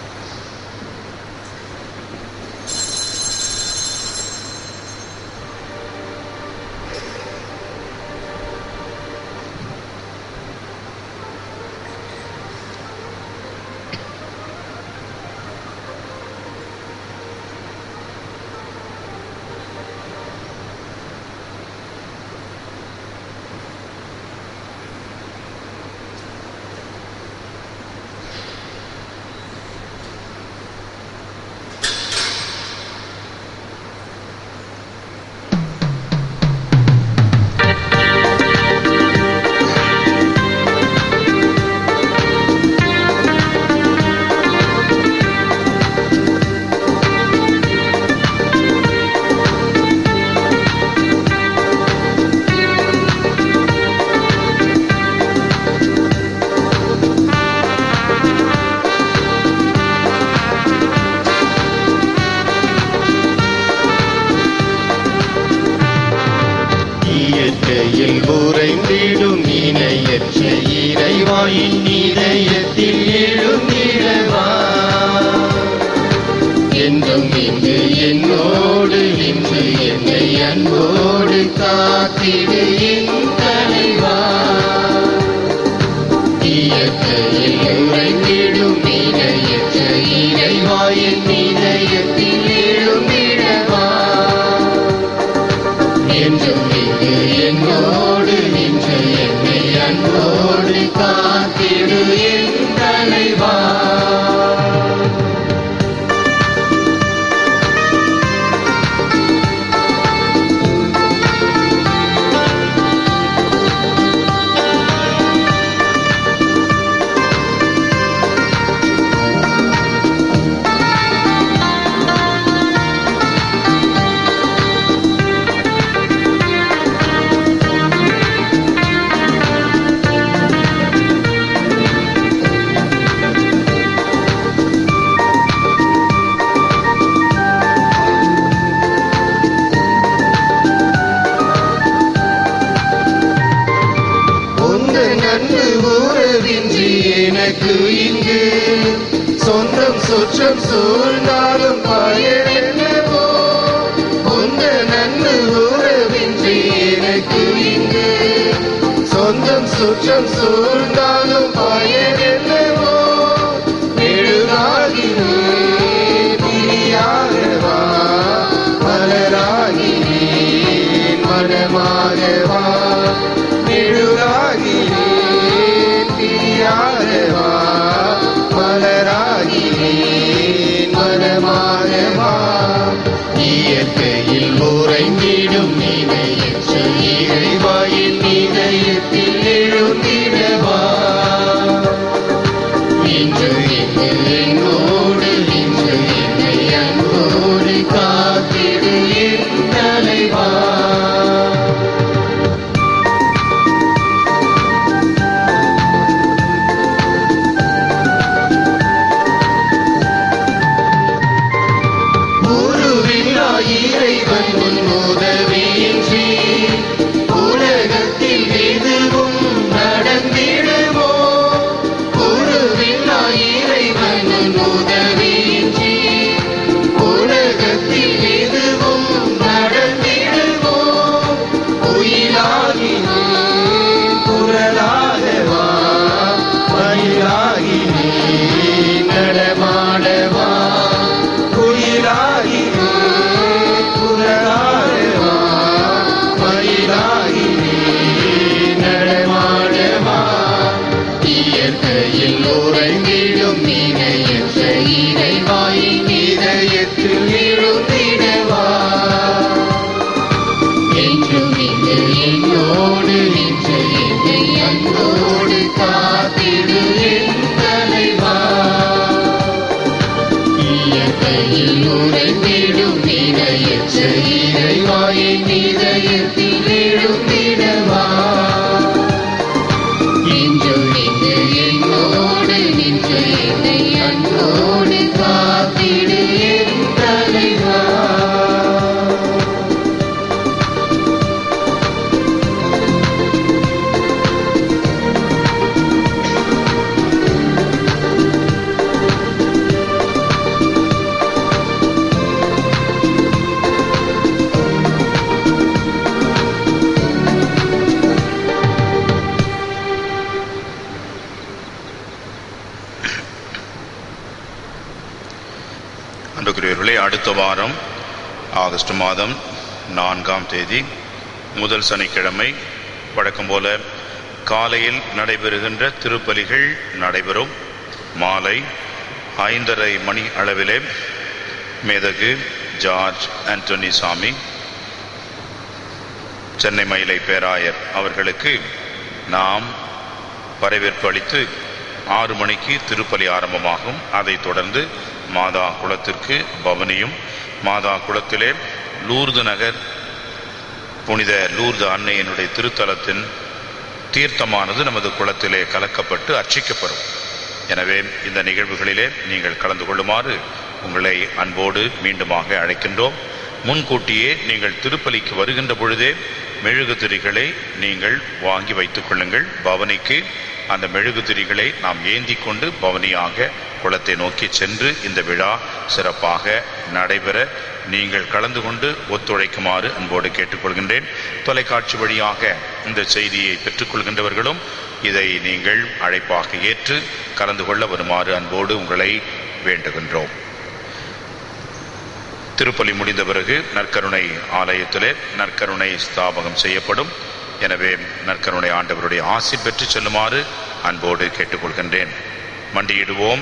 இயற்கையில் உறைந்திடும் இணையற்ற இறைவாயின் இதயத்தில் எழுந்திடவா என்றும் இங்கு என்னோடு நின்று என்னை அன்போடு காத்திடு என் தலைவா இயற்கையில் உறைந்திடும் இணையற்ற இறைவாயின் இதயத்தில் எழுந்திடவா என்றும் இங்கு என்னோடு நின்று என்னை அன்போடு காத்திடு என் தலைவா உந்த நன்மை உறவின்றி எனக்கு இங்கு சொந்தம் சுற்றம் சூழ்ந்தாலும் பயன் என்னவோ உந்த நன்மை உறவின்றி எனக்கு இங்கு சொந்தம் சுற்றம் சூழ்ந்தாலும் பயன் என்னவோ எழுதாகிறே பிரியாகவா மலராகிறேன் மனமாகவா மெழுகாகிறேன் பிரியாகவா மலராகிறேன் மனமாகவா இயற்கையில் உறைந்திடும் இணையற்ற இறைவாயின் இதயத்தில் எழுந்திடவா இன்று இங்கு என்னோடு இன்று என்னை அன்போடு காத்திடு என் தலைவா உருவில்லா இறைவன் உன் உதவியின்றி உலகத்தில் எதுவும் நடந்திடுமோ உருவில்லா இறைவன் உன் உதவியின்றி உலகத்தில் எதுவும் நடந்திடுமோ உயிராகினேன் குரலாகவா மயிலாகினேன் நடமாடவா குயிலாகினேன் குரலாகவா மயிலாகினேன் நடமாடவா இயற்கையில் உறைந்திடும் இணையற்ற இறைவாயின் இதயத்தில் எழுந்திடவா என்றும் இங்கு என்னோடு நின்று என்னை அன்போடு காத்திடு என் தலைவா இயற்கையில் உறைந்திடும் இணையற்ற இறைவாயின் இதயத்தில் எழுந்திடவா அன்புக்குரியவர்களே அடுத்த வாரம் ஆகஸ்ட் மாதம் நான்காம் தேதி முதல் சனிக்கிழமை வழக்கம் போல காலையில் நடைபெறுகின்ற திருப்பலிகள் நடைபெறும் மாலை ஐந்தரை மணி அளவிலே மேதகு ஜார்ஜ் ஆண்டனி சாமி சென்னை மயிலை பேராயர் அவர்களுக்கு நாம் வரவேற்பு அளித்து ஆறு மணிக்கு திருப்பலி ஆரம்பமாகும் அதைத் தொடர்ந்து மாதா குளத்திற்கு பவனியும் மாதா குளத்திலே லூர்து நகர் புனித லூர்து அன்னையனுடைய திருத்தலத்தின் தீர்த்தமானது நமது குளத்திலே கலக்கப்பட்டு அர்ச்சிக்கப்படும் எனவே இந்த நிகழ்வுகளிலே நீங்கள் கலந்து கொள்ளுமாறு உங்களை அன்போடு மீண்டுமாக அழைக்கின்றோம் முன்கூட்டியே நீங்கள் திருப்பலிக்கு வருகின்ற பொழுதே மெழுகுதிரிகளை நீங்கள் வாங்கி வைத்துக் கொள்ளுங்கள் பவனிக்கு அந்த மெழுகுதிரிகளை நாம் ஏந்தி கொண்டு பவனியாக குளத்தை நோக்கி சென்று இந்த விழா சிறப்பாக நடைபெற நீங்கள் கலந்து கொண்டு ஒத்துழைக்குமாறு அன்போடு கேட்டுக்கொள்கின்றேன் தொலைக்காட்சி வழியாக இந்த செய்தியை பெற்றுக்கொள்கின்றவர்களும் இதை நீங்கள் அழைப்பாக ஏற்று கலந்து கொள்ள வருமாறு அன்போடு உங்களை வேண்டுகின்றோம் திருப்பலி முடிந்த பிறகு நற்கருணை ஆலயத்திலே நற்கருணை ஸ்தாபகம் செய்யப்படும் எனவே நற்கருணை ஆண்டவருடைய ஆசி பெற்று செல்லுமாறு அன்போடு கேட்டுக்கொள்கின்றேன் மண்டியிடுவோம்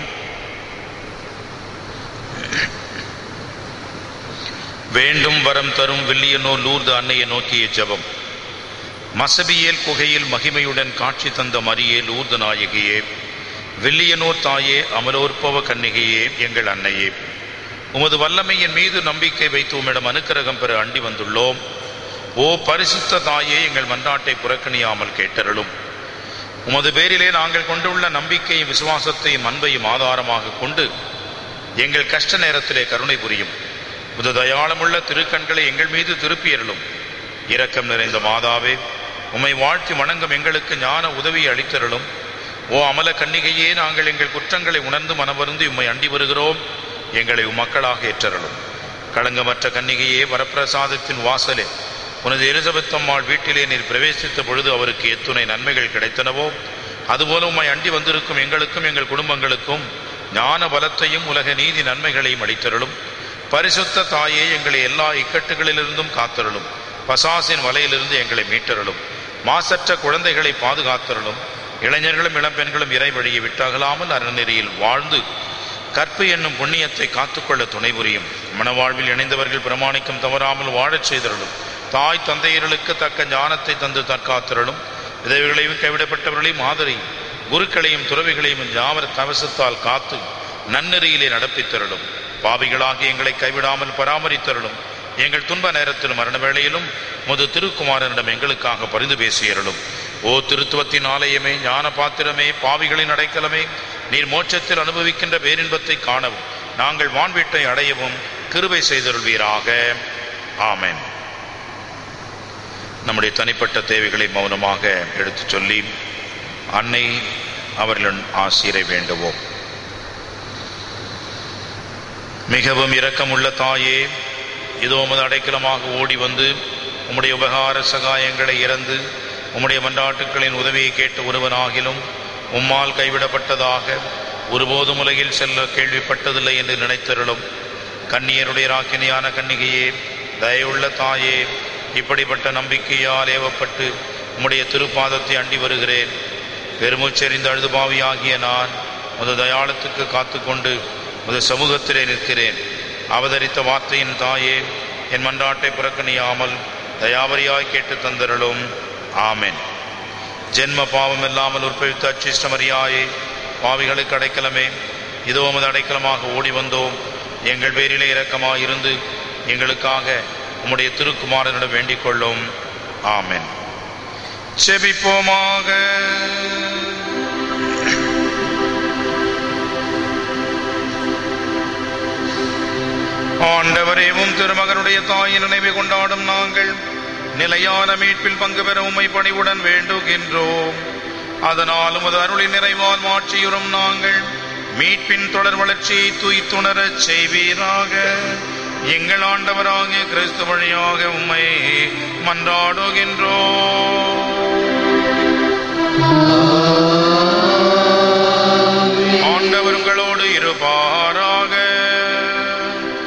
வேண்டும் வரம் தரும் வில்லியனோ லூர்து அன்னையை நோக்கிய ஜெபம் மசபியேல் குகையில் மகிமையுடன் காட்சி தந்த மரியே லூர்து நாயகியே வில்லியனோர் தாயே அமலோற்பவ கன்னிகையே எங்கள் அன்னையே உமது வல்லமையின் மீது நம்பிக்கை வைத்து உம்மிடம் அனுக்கிரகம் பெற அண்டி வந்துள்ளோம் ஓ பரிசுத்த தாயே எங்கள் மன்றாட்டை புறக்கணியாமல் கேட்டருளும் உமது பேரிலே நாங்கள் கொண்டுள்ள நம்பிக்கையும் விசுவாசத்தையும் அன்பையும் ஆதாரமாக கொண்டு எங்கள் கஷ்ட நேரத்திலே கருணை புரியும் உமது தயாளமுள்ள திருக்கண்களை எங்கள் மீது திருப்பியருளும் இரக்கம் நிறைந்த மாதாவே உம்மை வாழ்த்தி வணங்கும் எங்களுக்கு ஞான உதவி அளித்தருளும் ஓ அமல கன்னிகையே நாங்கள் எங்கள் குற்றங்களை உணர்ந்து மனவருந்தி உம்மை அண்டி வருகிறோம் எங்களை உம்மக்களாக ஏற்றருளும் களங்கமற்ற கன்னிகையே வரப்பிரசாதத்தின் வாசலே உனது எலிசபெத் அம்மாள் வீட்டிலே நீர் பிரவேசித்த பொழுது அவருக்கு எத்துணை நன்மைகள் கிடைத்தனவோ அதுபோல உம்மை அண்டி வந்திருக்கும் எங்களுக்கும் எங்கள் குடும்பங்களுக்கும் ஞான பலத்தையும் உலக நீதி நன்மைகளையும் அளித்தருளும் பரிசுத்த தாயே எங்களை எல்லா இக்கட்டுகளிலிருந்தும் காத்தருளும் பசாசின் வலையிலிருந்து எங்களை மீட்டருளும் மாசற்ற குழந்தைகளை பாதுகாத்தருளும் இளைஞர்களும் இளம்பெண்களும் இறை வழியை விட்டாகலாமல் அறநெறியில் வாழ்ந்து கற்பு என்னும் புண்ணியத்தை காத்துக்கொள்ள துணை புரியும் மனவாழ்வில் இணைந்தவர்கள் பிரமாணிக்கம் தவறாமல் வாழச் செய்தருளும் தாய் தந்தையர்களுக்கு தக்க ஞானத்தை தந்து தற்காத்திரளும் விதவைகளையும் கைவிடப்பட்டவர்களையும் ஆதரி குருக்களையும் துறவிகளையும் யாவர் கவசத்தால் காத்து நன்னெறியிலே நடப்பித்தருளும் பாவிகளாகி எங்களை கைவிடாமல் பராமரித்தருளும் எங்கள் துன்ப நேரத்திலும் மரண வேளையிலும் முது திருக்குமாரனிடம் எங்களுக்காக பரிந்து பேசியருளும் ஓ திருத்துவத்தின் ஆலயமே ஞான பாத்திரமே பாவிகளின் அடைக்கலமே நீர் மோட்சத்தில் அனுபவிக்கின்ற பேரின்பத்தை காணவும் நாங்கள் வான்வீட்டை அடையவும் கிருபை செய்தருள்வீராக ஆமென் நம்முடைய தனிப்பட்ட தேவைகளை மௌனமாக எடுத்துச் சொல்லி அன்னை அவர்களின் ஆசிரை வேண்டுவோம் மிகவும் இரக்கமுள்ள தாயே இதோ உமது அடைக்கலமாக ஓடி வந்து உம்முடைய உபகார சகாயங்களை இறந்து உம்முடைய மன்றாட்டுக்களின் உதவியை கேட்ட ஒருவனாகிலும் உம்மால் கைவிடப்பட்டதாக ஒருபோதும் உலகில் செல்ல கேள்விப்பட்டதில்லை என்று நினைத்தருளும் கண்ணியருடைய ராக்கினியான கன்னிகையே தயவுள்ள தாயே இப்படிப்பட்ட நம்பிக்கையால் ஏவப்பட்டு உம்முடைய திருப்பாதத்தை அண்டி வருகிறேன் பெருமூச்செறிந்த அழுதுபாவியாகிய நான் முத தயாளத்துக்கு காத்துக்கொண்டு முத சமூகத்திலே நிற்கிறேன் அவதரித்த வார்த்தையின் தாயே என் மன்றாட்டை புறக்கணியாமல் தயாவரியாய் கேட்டு தந்தருளும் ஆமென் ஜென்ம பாவம் இல்லாமல் உற்பவித்த அச்சிஷ்டமரியாயே பாவிகளுக்கு அடைக்கலமே இதோ உமது அடைக்கலமாக ஓடி வந்தோம் எங்கள் பேரிலே இரக்கமாக இருந்து எங்களுக்காக உம்முடைய திருக்குமாரனிடம் வேண்டிக் கொள்ளும் ஆமென் செபிப்போமாக ஆண்டவரேவும் திருமகனுடைய தாயின் நினைவை கொண்டாடும் நாங்கள் நிலையான மீட்பில் பங்கு பெற உம்மை பணிவுடன் வேண்டுகின்றோம் அதனால் உமது அருளின் நிறைவால் மாற்றியுறும் நாங்கள் மீட்பின் தொடர் வளர்ச்சியை துய்த்துணரச் செய்வீராக எங்கள் ஆண்டவராகிய கிறிஸ்து வழியாக உம்மை மன்றாடுகின்றோம் ஆண்டவர் உங்களோடு இருப்பாராக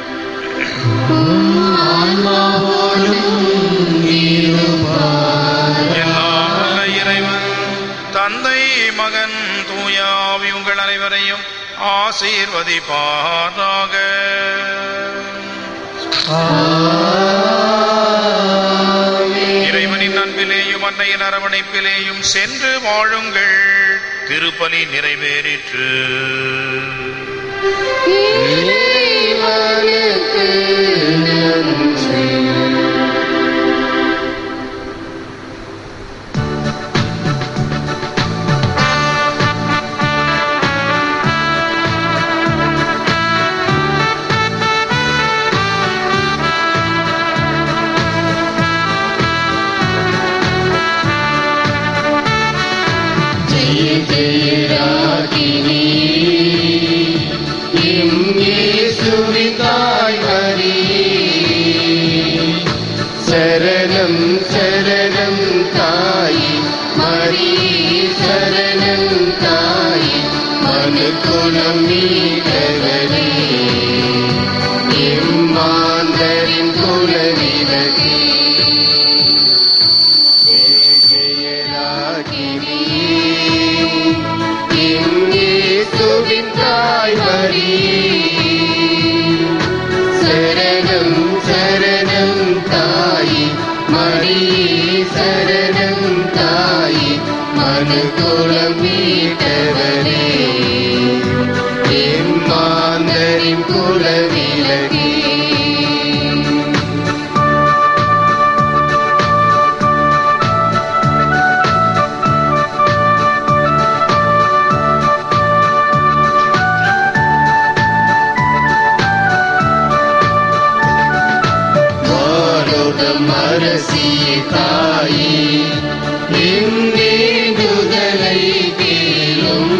தந்தை மகன் தூயாவி உங்கள் அனைவரையும் ஆசீர்வதிப்பாராக இறைவனின் அன்பிலேயும் அன்னையின் அரவணைப்பிலேயும் சென்று வாழுங்கள் திருப்பலி நிறைவேறிற்று இறைவனுக்கு நன்றி ஜெய ஜெய ராகினி எம் இயேசுவின் தாய் மரி சரணம் சரணம் தாய் மரி சரணம் தாய் மனுக்குலம் மீட்டவரே எம் மாந்தரின் குலவிலகே ஜெய ஜெய ராகினி எம் இயேசுவின் தாய் மரி சரணம் சரணம் தாய் மரி சரணம் தாய் மனுக்குலம் மீட்டவரே எம் மாந்தரின் குலவிலகே வாரோகம் அரசிய தாயே என் வேண்டுதலை கேளும்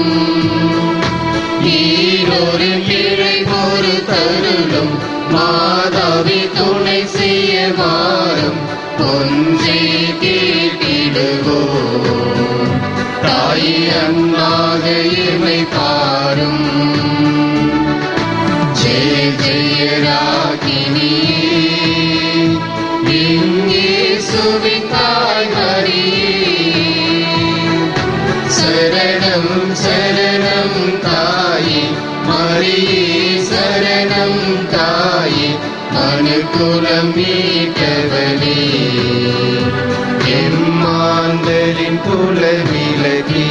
ஈரோரு பிழை ஒரு தருளும் மாதாவி துணை செய்ய வாரும் ஒன்றே கேட்டிடுவோ தாய் அண்ணாக இமை பாரும் ஜெய ஜெய ராகினி இயேசுவின் தாய் மரி சரணம் சரணம் தாயே மரியே சரணம் தாயே அனுகுலம் மீட்டவளே எம்மாந்தரின் குலவிலகே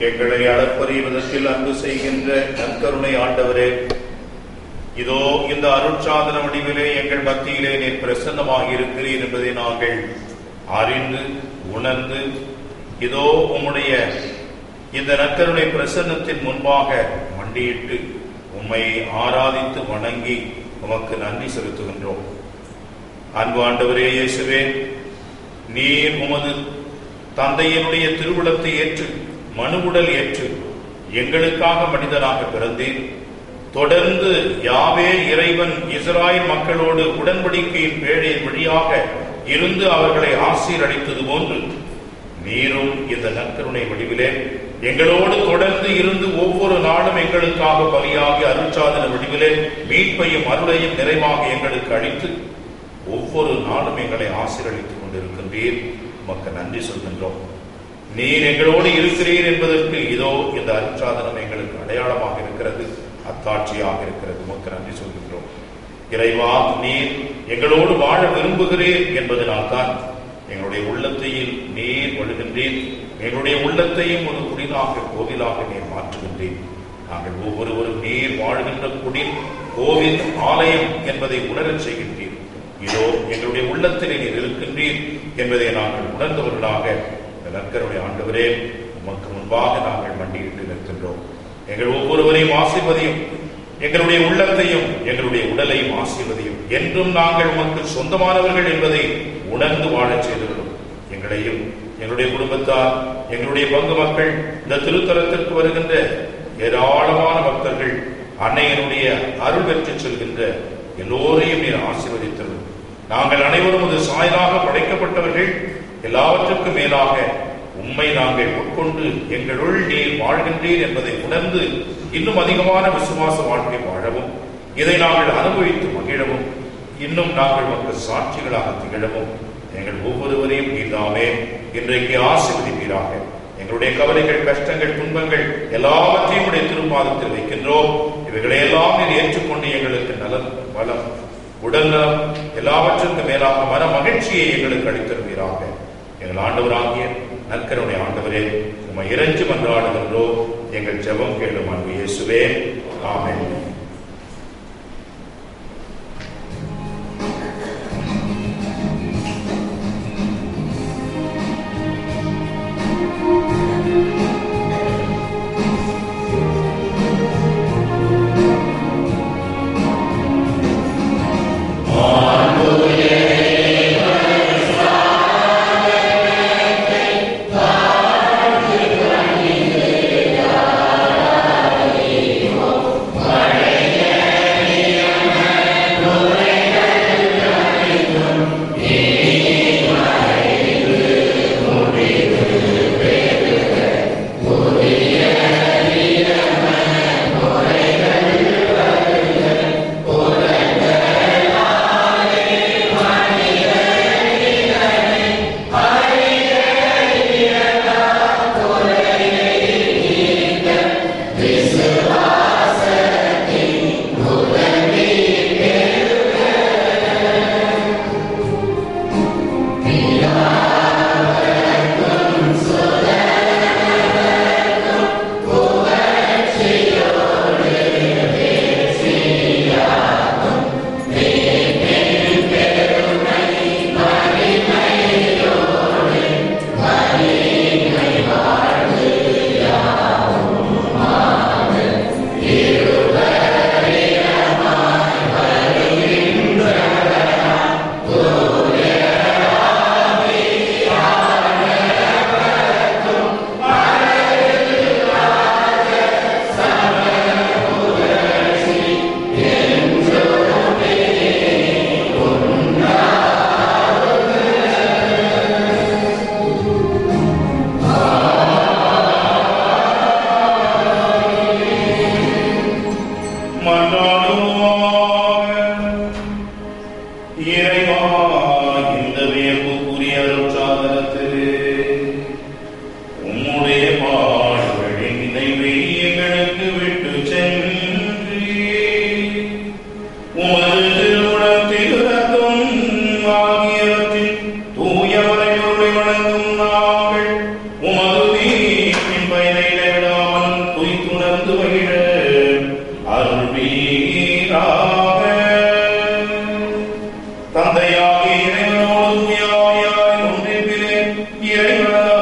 எங்களை அளப்பரிய விதத்தில் அன்பு செய்கின்ற நற்கருணை ஆண்டவரே இதோ இந்த அருட்சாதன வடிவிலே எங்கள் மத்தியிலே நீர் பிரசன்னமாக இருக்கிறீர் என்பதை நாங்கள் அறிந்து உணர்ந்து இதோ உம்முடைய இந்த நற்கருணை பிரசன்னத்தின் முன்பாக மண்டியிட்டு உம்மை ஆராதித்து வணங்கி உமக்கு நன்றி செலுத்துகின்றோம் அன்பு ஆண்டவரே இயேசுவே நீர் உமது தந்தையினுடைய திருவுளத்தை ஏற்று மனுவுடல் ஏற்று எங்களுக்காக மனிதனாக பிறந்தீர் தொடர்ந்து யாவே இறைவன் இஸ்ராயல் மக்களோடு உடன்படிக்கையின் பேழை வழியாக இருந்து அவர்களை ஆசீரளித்தது போன்று நீரும் இந்த நற்கருணை வடிவிலே எங்களோடு தொடர்ந்து இருந்து ஒவ்வொரு நாளும் எங்களுக்காக பலியாகி அருட்சாதன வடிவிலே மீட்பையும் அருளையும் நிறைவாக எங்களுக்கு அளித்து ஒவ்வொரு நாளும் எங்களை ஆசீரளித்துக் கொண்டிருக்கின்றீர் உமக்கு நன்றி சொல்கின்றோம் நீர் எங்களோடு இருக்கிறீர் என்பதற்கு இதோ இந்த அருட்சாதனம் எங்களுக்கு அடையாளமாக இருக்கிறது அத்தாட்சியாக இருக்கிறது உமக்கு நன்றி சொல்கின்றோம் இறைவா நீர் எங்களோடு வாழ விரும்புகிறீர் என்பதனால்தான் எங்களுடைய உள்ளத்தையில் நீர் வழுகின்றீர் எங்களுடைய உள்ளத்தையும் ஒரு குடிலாக கோவிலாக நீர் மாற்றுகின்றீர் நாங்கள் ஒவ்வொருவரும் நீர் வாழ்கின்ற குடில் கோவில் ஆலயம் என்பதை உணரச் செய்கின்றீர் இதோ எங்களுடைய உள்ளத்திலே நீர் இருக்கின்றீர் என்பதை நாங்கள் உணர்ந்தவர்களாக இந்த நற்கருடைய ஆண்டவரே உமக்கு முன்பாக நாங்கள் மண்டியிட்டு நிற்கின்றோம் எங்கள் ஒவ்வொருவரையும் ஆசீர்வதியும் எங்களுடைய உள்ளத்தையும் எங்களுடைய உடலையும் ஆசீர்வதியும் என்றும் நாங்கள் உமக்கு சொந்தமானவர்கள் என்பதை உணர்ந்து வாழச் செய்திருக்கிறோம் எங்களையும் எங்களுடைய குடும்பத்தார் எங்களுடைய பங்கு மக்கள் இந்த திருத்தலத்திற்கு வருகின்ற ஏராளமான பக்தர்கள் அன்னையனுடைய அருள் பெற்று செல்கின்ற எல்லோரையும் நீர் ஆசீர்வதித்தது நாங்கள் அனைவரும் ஒரு சாயலாக படைக்கப்பட்டவர்கள் எல்லாவற்றுக்கும் மேலாக உம்மை நாங்கள் உட்கொண்டு எங்களுள் நீர் வாழ்கின்றீர் என்பதை உணர்ந்து இன்னும் அதிகமான விசுவாச வாழ்க்கை வாழவும் இதை நாங்கள் அனுபவித்து மகிழவும் இன்னும் நாங்கள் மக்கள் சாட்சிகளாக திகழவும் எங்கள் ஒவ்வொருவரையும் நீதாமே இன்றைக்கு ஆசீர்வதிப்பீராக எங்களுடைய கவலைகள் கஷ்டங்கள் துன்பங்கள் எல்லாவற்றையும் உடைய திருப்பாதத்தில் வைக்கின்றோம் இவைகளை எல்லாம் நீர் ஏற்றுக்கொண்டு எங்களுக்கு நலம் பலம் உடல் நலம் எல்லாவற்றுக்கும் மேலாக மன மகிழ்ச்சியை எங்களுக்கு அளித்தருவீராக எங்கள் ஆண்டவராகிய நற்கருணை ஆண்டவரே உம்மை இறைஞ்சு மன்றாடுகின்றோ எங்கள் ஜெபம் கேளும் அன்பு இயேசுவே ஆமென் ஆ இறைவனாகிய